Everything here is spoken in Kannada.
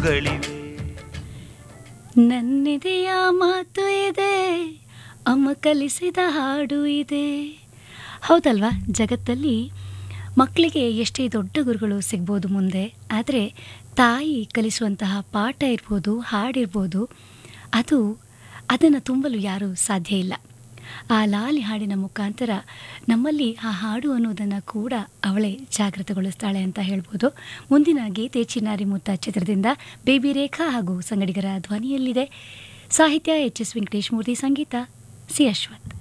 ಮಾತುಗಳಿವೆ ನನ್ನೆದೆಯ ಮಾತು ಇದೆ ಅಮ್ಮ ಕಲಿಸಿದ ಹಾಡು ಇದೆ ಹೌದಲ್ವಾ ಜಗತ್ತಲ್ಲಿ ಮಕ್ಕಳಿಗೆ ಎಷ್ಟೇ ದೊಡ್ಡ ಗುರುಗಳು ಸಿಗ್ಬೋದು ಮುಂದೆ ಆದರೆ ತಾಯಿ ಕಲಿಸುವಂತಹ ಪಾಠ ಇರ್ಬೋದು ಹಾಡಿರ್ಬೋದು ಅದು ಅದನ್ನು ತುಂಬಲು ಯಾರೂ ಸಾಧ್ಯ ಇಲ್ಲ ಆ ಲಾಲಿ ಹಾಡಿನ ಮುಖಾಂತರ ನಮ್ಮಲ್ಲಿ ಆ ಹಾಡು ಅನ್ನೋದನ್ನು ಕೂಡ ಅವಳೇ ಜಾಗೃತಗೊಳಿಸ್ತಾಳೆ ಅಂತ ಹೇಳ್ಬೋದು ಮುಂದಿನ ಗೀತೆ ಚಿನ್ನಾರಿ ಮುತ್ತ ಚಿತ್ರದಿಂದ ಬೇಬಿ ರೇಖಾ ಹಾಗೂ ಸಂಗಡಿಗರ ಧ್ವನಿಯಲ್ಲಿದೆ ಸಾಹಿತ್ಯ ಎಚ್ ಎಸ್ ವೆಂಕಟೇಶ್ ಮೂರ್ತಿ ಸಂಗೀತ ಸಿ ಅಶ್ವಥ್